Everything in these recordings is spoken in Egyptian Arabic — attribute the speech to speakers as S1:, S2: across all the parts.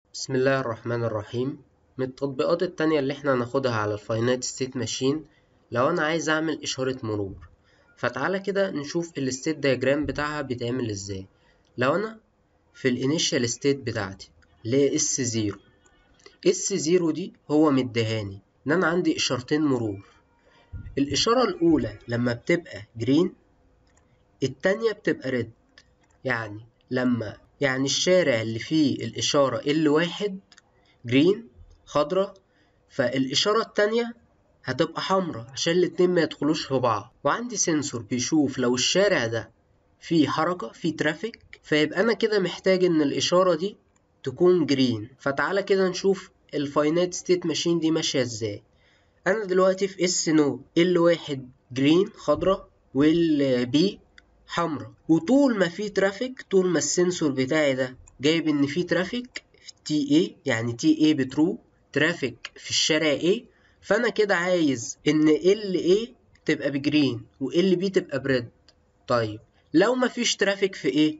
S1: بسم الله الرحمن الرحيم من التطبيقات التانية اللي احنا هناخدها على الفاينات ستيت ماشين لو انا عايز اعمل اشارة مرور فتعالى كده نشوف الستيت دياجرام بتاعها بيتعمل ازاي لو انا في الانيشال ستيت بتاعتي اللي هي اس زيرو اس زيرو دي هو مديهاني ان انا عندي اشارتين مرور الاشارة الاولى لما بتبقى جرين التانية بتبقى ريد يعني لما يعني الشارع اللي فيه الإشارة ال واحد جرين خضرة فالإشارة التانية هتبقى حمرا عشان الاتنين ما يدخلوش في بعض وعندي سنسور بيشوف لو الشارع ده فيه حركة فيه ترافيك فيبقى أنا كده محتاج إن الإشارة دي تكون جرين فتعالى كده نشوف الفاينات ستيت ماشين دي ماشية ازاي أنا دلوقتي في اس نو ال واحد جرين خضرة والبي حمرا وطول ما في ترافيك طول ما السنسور بتاعي ده جايب ان في ترافيك في تي اي يعني تي اي بترو ترافيك في الشارع اي فانا كده عايز ان ال اي تبقى بجرين وال بي تبقى بريد طيب لو ما فيش ترافيك في ايه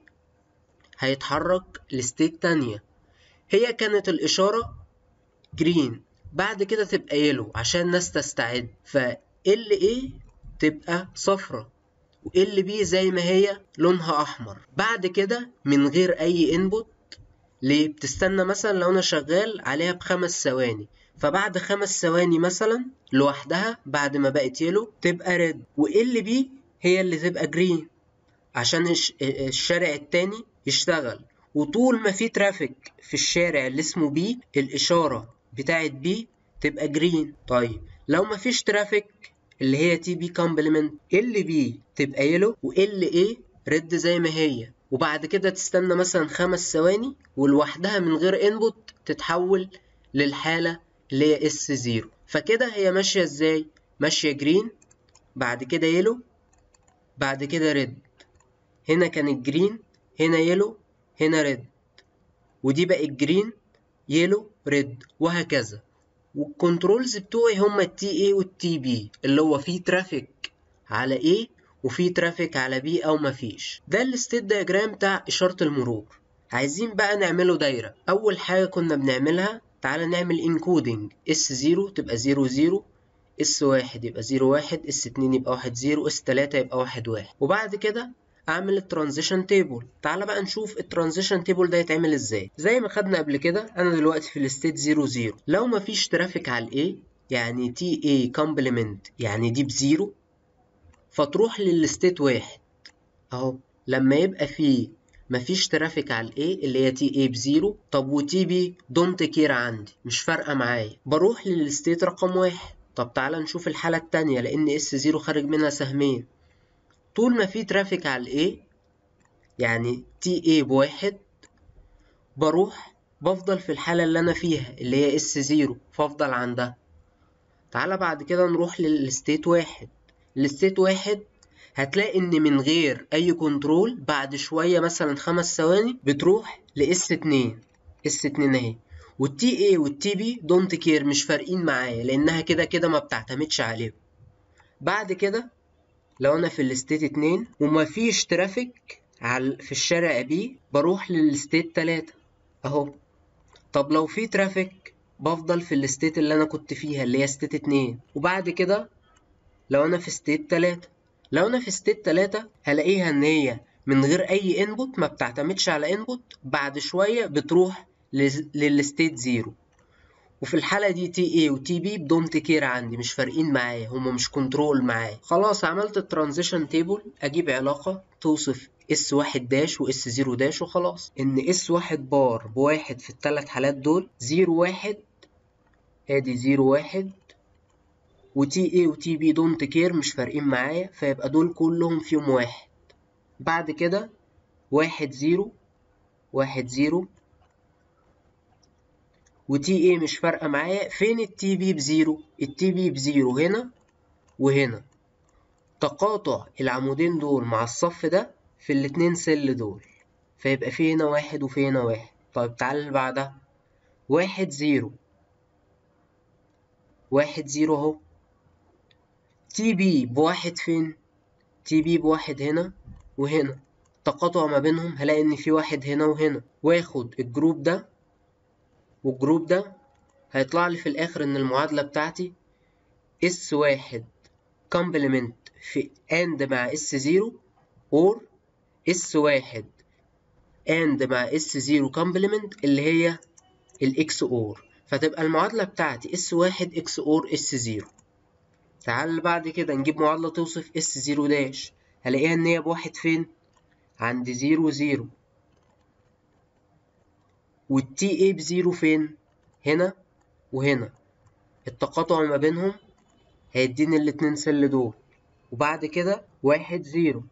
S1: هيتحرك لستيت تانية هي كانت الاشارة جرين بعد كده تبقى يلو عشان الناس تستعد ف ال اي تبقى صفرة وال بي زي ما هي لونها احمر بعد كده من غير اي انبوت ليه بتستنى مثلا لو انا شغال عليها بخمس ثواني فبعد خمس ثواني مثلا لوحدها بعد ما بقت يلو تبقى ريد وال بي هي اللي تبقى جرين عشان الشارع التاني يشتغل وطول ما في ترافيك في الشارع اللي اسمه بي الاشاره بتاعت بي تبقى جرين طيب لو ما فيش ترافيك اللي هي تي بي كومبلمنت ال بي تبقى يلو وال اي ريد زي ما هي وبعد كده تستنى مثلا خمس ثواني ولوحدها من غير انبوت تتحول للحالة اللي هي اس زيرو فكده هي ماشية ازاي ماشية جرين بعد كده يلو بعد كده ريد هنا كانت جرين هنا يلو هنا ريد ودي بقت جرين يلو ريد وهكذا والكنترولز بتوعي هما التي اي والتي بي اللي هو فيه ترافيك على ايه وفيه ترافيك على بي او مفيش ده الستيت دياجرام بتاع اشارة المرور عايزين بقى نعمله دايرة اول حاجة كنا بنعملها تعالى نعمل انكودنج اس زيرو تبقى زيرو زيرو اس واحد يبقى زيرو واحد اس اتنين يبقى واحد زيرو اس تلاتة يبقى واحد واحد وبعد كده اعمل الترانزيشن تيبل تعالى بقى نشوف الترانزيشن تيبل ده يتعمل ازاي زي ما خدنا قبل كده انا دلوقتي في الستيت 0 0 لو مفيش ترافيك على الاي يعني تي اي كومبلمنت يعني دي بزيرو فتروح للستيت واحد اهو لما يبقى فيه مفيش ترافيك على الاي اللي هي تي اي بزيرو طب وتي بي دونت كير عندي مش فارقه معايا بروح للستيت رقم واحد طب تعالى نشوف الحاله التانية لان اس زيرو خارج منها سهمين طول ما في ترافيك على الاي يعني تي اي بواحد بروح بفضل في الحالة اللي أنا فيها اللي هي اس زيرو فافضل عندها تعالى بعد كده نروح للستيت واحد الستيت واحد هتلاقي ان من غير اي كنترول بعد شوية مثلا خمس ثواني بتروح لاس اتنين اس اتنين اهي والتي اي والتي بي دونت كير مش فارقين معايا لانها كده كده ما بتعتمدش عليهم بعد كده لو انا في الستيت اتنين ومفيش ترافيك على في الشارع بي بروح للستيت تلاتة اهو طب لو في ترافيك بفضل في الستيت اللي انا كنت فيها اللي هي ستيت اتنين وبعد كده لو انا في ستيت تلاتة لو انا في ستيت تلاتة هلاقيها ان هي من غير اي انبوت ما بتعتمدش على انبوت بعد شوية بتروح للستيت زيرو وفي الحالة دي تي اي وتي بي بدونت كير عندي مش فارقين معايا هما مش كنترول معايا خلاص عملت الترانزيشن تيبل اجيب علاقة توصف اس واحد داش واس زيرو داش وخلاص ان اس واحد بار بواحد في التلات حالات دول زيرو واحد ادي زيرو واحد وتي اي وتي بي دونت كير مش فارقين معايا فيبقى دول كلهم فيهم واحد بعد كده واحد زيرو واحد زيرو وتي ايه مش فارقه معايا فين التي بي بزيرو التي بي بزيرو هنا وهنا تقاطع العمودين دول مع الصف ده في الاتنين سل دول فيبقى في هنا واحد وفي هنا واحد طيب تعال اللي بعدها واحد زيرو واحد زيرو اهو تي بي بواحد فين تي بي بواحد هنا وهنا تقاطع ما بينهم هلاقي ان في واحد هنا وهنا واخد الجروب ده والجروب ده هيطلع لي في الآخر إن المعادلة بتاعتي اس واحد كومبلمنت في اند مع اس زيرو اور اس واحد اند مع اس زيرو كومبلمنت اللي هي الاكس اور فتبقى المعادلة بتاعتي اس واحد اكس اور اس زيرو تعال بعد كده نجيب معادلة توصف اس زيرو داش هلاقيها ان هي بواحد فين عند زيرو زيرو والتي اي بزيرو فين هنا وهنا التقاطع ما بينهم هيديني الاتنين سل دول وبعد كده واحد زيرو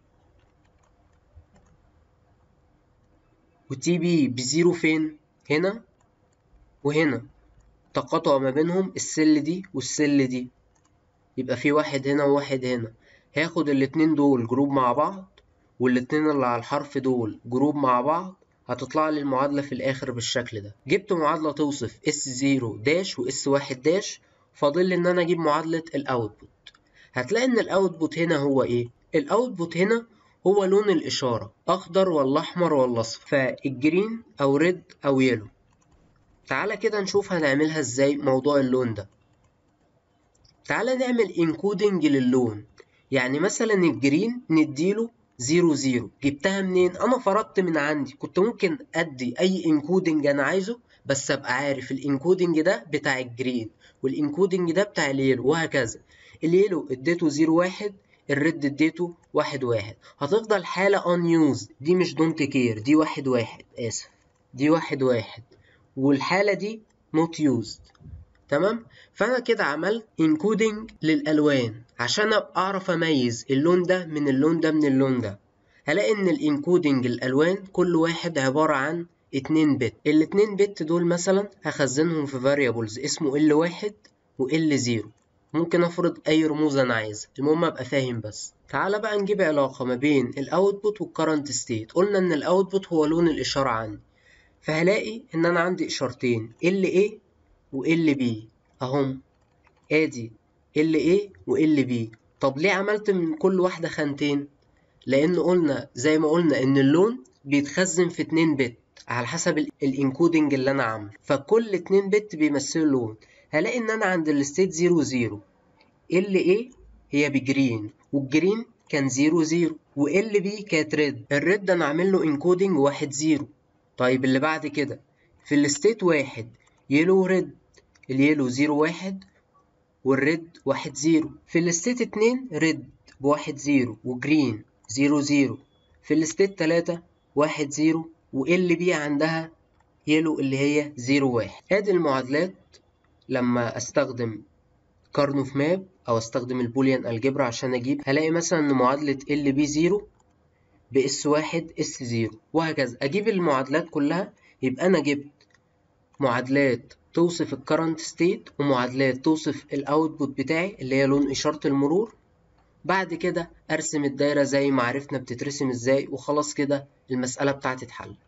S1: وتي بي بزيرو فين هنا وهنا تقاطع ما بينهم السل دي والسل دي يبقى في واحد هنا وواحد هنا هاخد الاتنين دول جروب مع بعض والاتنين اللي على الحرف دول جروب مع بعض هتطلع لي المعادلة في الآخر بالشكل ده جبت معادلة توصف اس زيرو داش واس واحد داش فاضل لي ان انا اجيب معادلة الاوتبوت هتلاقي ان الاوتبوت هنا هو ايه الاوتبوت هنا هو لون الاشارة اخضر ولا احمر ولا اصفر فالجرين او ريد او يلو تعالى كده نشوف هنعملها ازاي موضوع اللون ده تعالى نعمل انكودنج للون يعني مثلا الجرين نديله زيرو زيرو جبتها منين انا فرضت من عندي كنت ممكن ادي اي انكودنج انا عايزه بس ابقى عارف الانكودنج ده بتاع الجرين والانكودنج ده بتاع اليلو وهكذا اليلو اديته زيرو واحد الريد اديته واحد واحد هتفضل حالة unused دي مش دونت كير دي واحد واحد اسف دي واحد واحد والحالة دي not used تمام فانا كده عملت انكودنج للالوان عشان ابقى اعرف اميز اللون ده من اللون ده من اللون ده هلاقي ان الانكودنج الالوان كل واحد عبارة عن اتنين بت الاتنين بت دول مثلا هخزنهم في variables اسمه ال1 وال0 ممكن افرض اي رموز انا عايزها المهم ابقى فاهم بس تعالى بقى نجيب علاقة ما بين الاوتبوت والكرنت ستيت قلنا ان الاوتبوت هو لون الاشارة عندي فهلاقي ان انا عندي اشارتين ال A و ال B اهم ادي ال A و ال B طب ليه عملت من كل واحدة خانتين لان قلنا زي ما قلنا ان اللون بيتخزن في 2 بت على حسب الانكودنج اللي انا عامله فكل 2 بت بيمثلوا لون هلاقي ان انا عند الستيت 0 0 ال A هي بجرين والجرين كان 0 0 وال B كانت ريد الريد انا عامل له انكودنج 1 0 طيب اللي بعد كده في الستيت واحد يلو ريد اليلو 0 1 والريد 1 0 في الستيت 2 ريد بواحد 0 وجرين 0 0 في الستيت 3 1 0 وال بي عندها يلو اللي هي 0 1 ادي المعادلات لما استخدم كارنوف ماب او استخدم البوليان الجبرا عشان اجيب هلاقي مثلا ان معادله ال بي 0 باس 1 اس 0 وهكذا اجيب المعادلات كلها يبقى انا جبت معادلات توصف الكرنت ستيت ومعادلات توصف الاوتبوت بتاعي اللي هي لون اشاره المرور بعد كده ارسم الدايره زي ما عرفنا بتترسم ازاي وخلاص كده المساله بتاعتي اتحلت